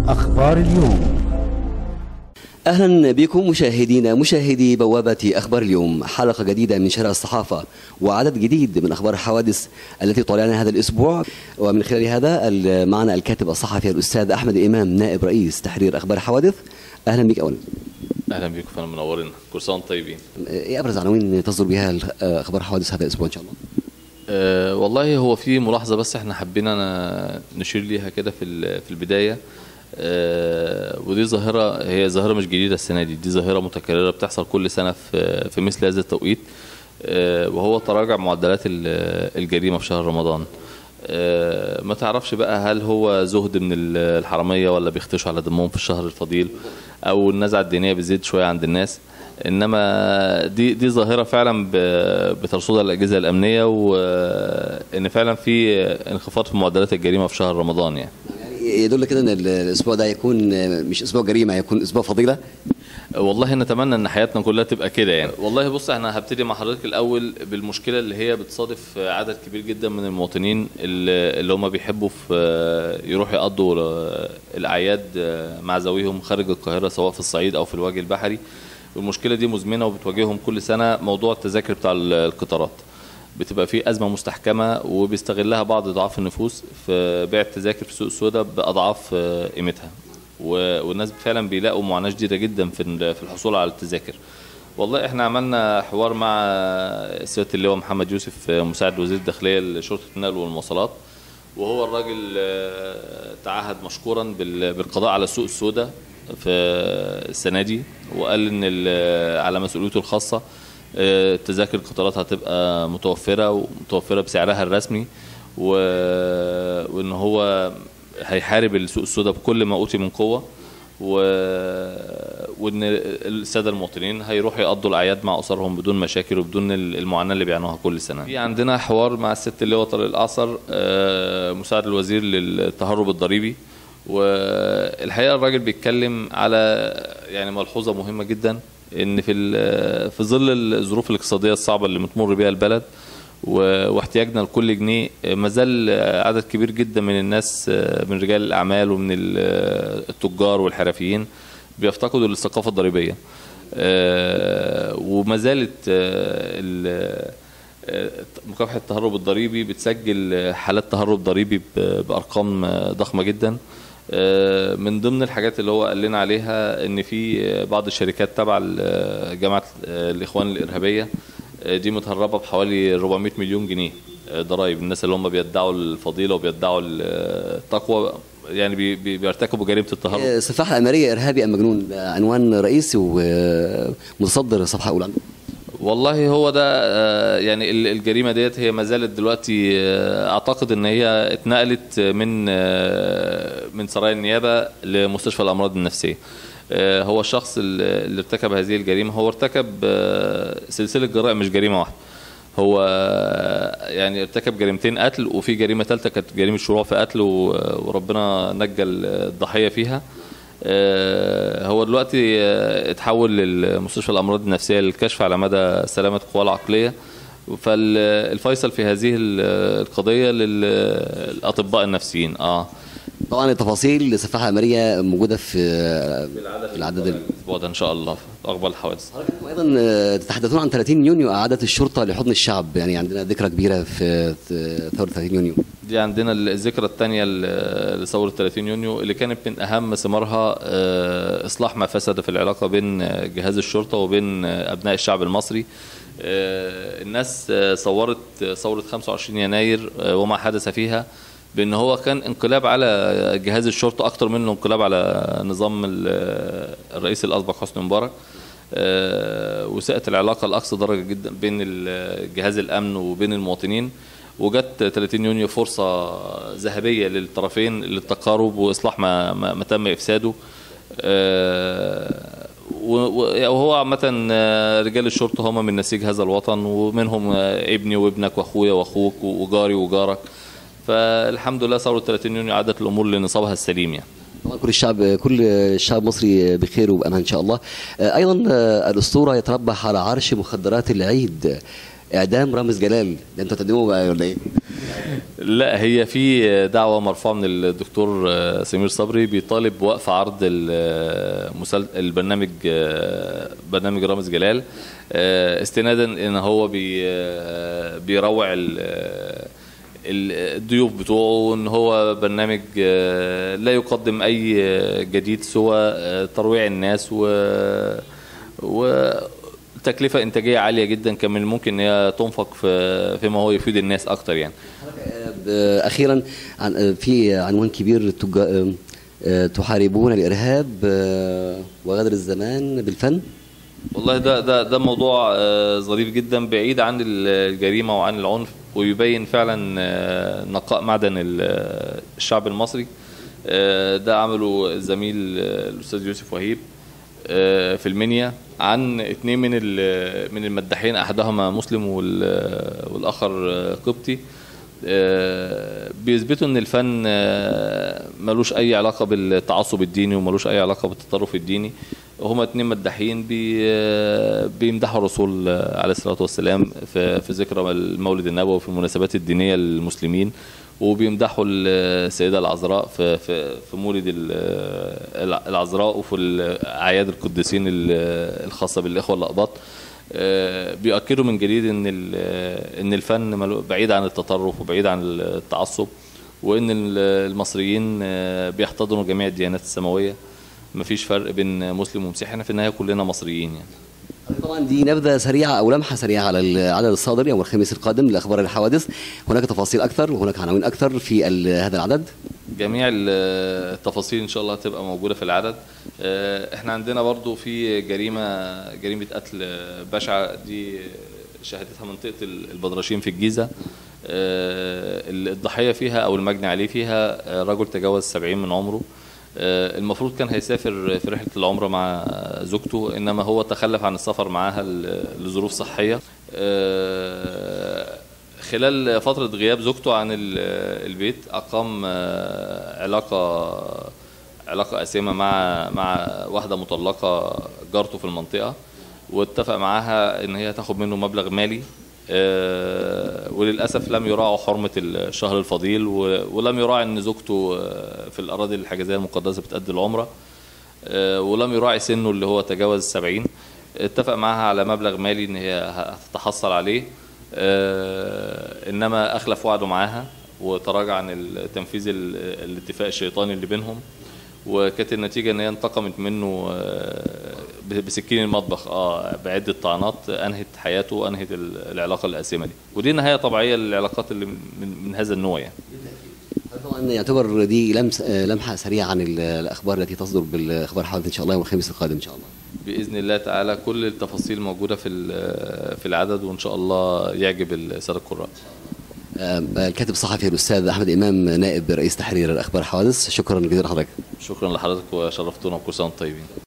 أخبار اليوم اهلا بكم مشاهدينا مشاهدي بوابه اخبار اليوم حلقه جديده من شارع الصحافه وعدد جديد من اخبار الحوادث التي طلعنا هذا الاسبوع ومن خلال هذا ال- معنا الكاتب الصحفي الاستاذ احمد الامام نائب رئيس تحرير اخبار الحوادث اهلا بك اولا اهلا بيكم فانا منورين كل سنه وانتم طيبين ايه ابرز عناوين تصدر بها ال- اخبار الحوادث هذا الاسبوع ان شاء الله أه والله هو في ملاحظه بس احنا حبينا ن- نشير ليها كده في ال- في البدايه أه ودي ظاهره هي ظاهره مش جديده السنه دي دي ظاهره متكرره بتحصل كل سنه في في مثل هذا التوقيت أه وهو تراجع معدلات ال- الجريمه في شهر رمضان أه ما تعرفش بقى هل هو زهد من ال- الحراميه ولا بيختشوا على دمهم في الشهر الفضيل او النزعه الدينيه بتزيد شويه عند الناس انما دي دي ظاهره فعلا ب- بترصدها الاجهزه الامنيه وان فعلا في انخفاض في معدلات الجريمه في شهر رمضان يعني يعني يدل كده ان ال- الاسبوع ده يكون مش اسبوع جريمه يكون اسبوع فضيله والله نتمنى ان حياتنا كلها تبقى كده يعني والله بص احنا هبتدي مع حضرتك الاول بالمشكله اللي هي بتصادف عدد كبير جدا من المواطنين اللي اللي هم بيحبوا في يروحوا يقضوا الاعياد مع ذويهم خارج القاهره سواء في الصعيد او في الوجه البحري والمشكله دي مزمنه وبتواجههم كل سنه موضوع التذاكر بتاع القطارات بتبقى في ازمه مستحكمه وبيستغلها بعض ضعاف النفوس في بيع التذاكر في السوق السوداء باضعاف قيمتها و- والناس فعلا بيلاقوا معاناه شديده جدا في ال- في الحصول على التذاكر والله احنا عملنا حوار مع سياده اللواء محمد يوسف مساعد وزير الداخليه لشرطه النقل والمواصلات وهو الراجل آه، تعهد مشكورا بال- بالقضاء على السوق السوداء في السنه دي وقال ان ال- على مسؤوليته الخاصه آه، تذاكر القطارات هتبقى متوفره ومتوفره بسعرها الرسمي و... وان هو هيحارب السوق السوداء بكل ما اوتي من قوه و... وان الساده المواطنين هيروحوا يقضوا الاعياد مع اسرهم بدون مشاكل وبدون المعاناه اللي بيعانوها كل سنه. في عندنا حوار مع الست اللواء طارق الاعصر آه، مساعد الوزير للتهرب الضريبي والحقيقه الراجل بيتكلم على يعني ملحوظه مهمه جدا ان في ال- في ظل الظروف الاقتصاديه الصعبه اللي بتمر بيها البلد و- واحتياجنا لكل جنيه ما زال عدد كبير جدا من الناس من رجال الاعمال ومن ال- التجار والحرفيين بيفتقدوا للثقافه الضريبيه آه، وما زالت آه، ال- آه، مكافحه التهرب الضريبي بتسجل حالات تهرب ضريبي ب- بارقام ضخمه جدا آه، من ضمن الحاجات اللي هو قال لنا عليها ان في بعض الشركات تبع ال- جماعه الاخوان الارهابيه آه، دي متهربه بحوالي 400 مليون جنيه آه، ضرائب الناس اللي هم بيدعوا الفضيله وبيدعوا التقوى يعني بي- بي- بيرتكبوا جريمه التهرب آه، سفاحه امريه ارهابي ام مجنون ده عنوان رئيسي ومتصدر صفحه اولى عندكم. والله هو ده آه، يعني ال- الجريمه ديت هي ما زالت دلوقتي آه، اعتقد ان هي اتنقلت من آه، من سرايا النيابه لمستشفى الامراض النفسيه آه، هو الشخص اللي اللي ارتكب هذه الجريمه هو ارتكب آه، سلسله جرائم مش جريمه واحده هو آه، يعني ارتكب جريمتين قتل وفي جريمه ثالثه كانت جريمه شروع في قتل و- وربنا نجى الضحيه فيها آه، هو دلوقتي آه، اتحول للمستشفى الامراض النفسيه للكشف على مدى سلامه القوى العقليه فالفيصل في هذه ال- القضيه للاطباء النفسيين اه طبعا التفاصيل سفاحه امريه موجوده في في العدد ال- الاسبوع ده ان شاء الله في اقبل الحوادث ايضا آه، تتحدثون عن 30 يونيو اعادت الشرطه لحضن الشعب يعني عندنا ذكرى كبيره في في ثوره 30 يونيو دي عندنا الذكرى الثانيه لثوره 30 يونيو اللي كانت من اهم ثمارها آه، اصلاح ما فسد في العلاقه بين آه، جهاز الشرطه وبين آه، ابناء الشعب المصري آه، الناس آه، صورت آه، ثوره 25 يناير آه، وما حدث فيها بان هو كان انقلاب على جهاز الشرطه اكتر منه انقلاب على نظام ال- الرئيس الاسبق حسني مبارك آه، وساءت العلاقه لاقصى درجه جدا بين ال- جهاز الامن وبين المواطنين وجت 30 يونيو فرصه ذهبيه للطرفين للتقارب واصلاح ما ما ما تم افساده آه، و- و- وهو عامة آه، رجال الشرطة هم من نسيج هذا الوطن ومنهم آه، ابني وابنك واخويا واخوك وجاري وجارك فالحمد لله ثورة 30 يونيو عادت الامور لنصابها السليم يعني طبعا كل الشعب كل الشعب المصري بخير وبامان ان شاء الله آه، ايضا آه، الاسطوره يتربح على عرش مخدرات العيد اعدام رامز جلال ده انتوا تقدموه بقى ولا ايه؟ لا هي في دعوة مرفوعة من الدكتور سمير صبري بيطالب بوقف عرض المسل... البرنامج برنامج رامز جلال استنادا ان هو بي... بيروع ال... الضيوف بتوعه ان هو برنامج لا يقدم اي جديد سوى ترويع الناس و و تكلفة إنتاجية عالية جدا كان من الممكن إن هي تنفق في فيما هو يفيد الناس أكتر يعني. أخيرا في عنوان كبير تحاربون الإرهاب وغدر الزمان بالفن والله ده ده ده موضوع ظريف جدا بعيد عن الجريمة وعن العنف ويبين فعلا نقاء معدن الشعب المصري ده عمله الزميل الأستاذ يوسف وهيب في المنيا عن اثنين من من المداحين احدهما مسلم والاخر قبطي بيثبتوا ان الفن ملوش اي علاقه بالتعصب الديني وملوش اي علاقه بالتطرف الديني هما اتنين مداحين بي بيمدحوا الرسول عليه الصلاه والسلام في في ذكرى المولد النبوي وفي المناسبات الدينيه للمسلمين وبيمدحوا السيدة العذراء في في في مولد العذراء وفي أعياد القديسين الخاصة بالإخوة الأقباط بيؤكدوا من جديد إن إن الفن بعيد عن التطرف وبعيد عن التعصب وإن المصريين بيحتضنوا جميع الديانات السماوية مفيش فرق بين مسلم ومسيحي احنا في النهاية كلنا مصريين يعني طبعا دي نبذه سريعه او لمحه سريعه على العدد الصادر يوم الخميس القادم لاخبار الحوادث هناك تفاصيل اكثر وهناك عناوين اكثر في هذا العدد جميع التفاصيل ان شاء الله هتبقى موجوده في العدد احنا عندنا برضو في جريمه جريمه قتل بشعه دي شهدتها منطقه البدرشين في الجيزه الضحيه فيها او المجني عليه فيها رجل تجاوز 70 من عمره المفروض كان هيسافر في رحله العمره مع زوجته انما هو تخلف عن السفر معاها لظروف صحيه خلال فتره غياب زوجته عن البيت اقام علاقه علاقه قاسمه مع مع واحده مطلقه جارته في المنطقه واتفق معاها ان هي تاخد منه مبلغ مالي وللاسف لم يراعوا حرمه الشهر الفضيل ولم يراعي ان زوجته في الاراضي الحجازيه المقدسه بتأدي العمره ولم يراعي سنه اللي هو تجاوز 70 اتفق معاها على مبلغ مالي ان هي هتتحصل عليه انما اخلف وعده معاها وتراجع عن تنفيذ الاتفاق الشيطاني اللي بينهم وكانت النتيجه ان هي انتقمت منه بسكين المطبخ اه بعده طعنات انهت حياته وانهت العلاقه القاسمه دي ودي نهايه طبيعيه للعلاقات اللي من, من هذا النوع يعني طبعا يعتبر دي لمس لمحه سريعه عن الاخبار التي تصدر بالاخبار حوادث ان شاء الله يوم الخميس القادم ان شاء الله باذن الله تعالى كل التفاصيل موجوده في في العدد وان شاء الله يعجب الساده القراء الكاتب الصحفي الاستاذ احمد امام نائب رئيس تحرير الاخبار حوادث شكرا جزيلا لحضرتك شكرا لحضرتك وشرفتونا وكل سنه طيبين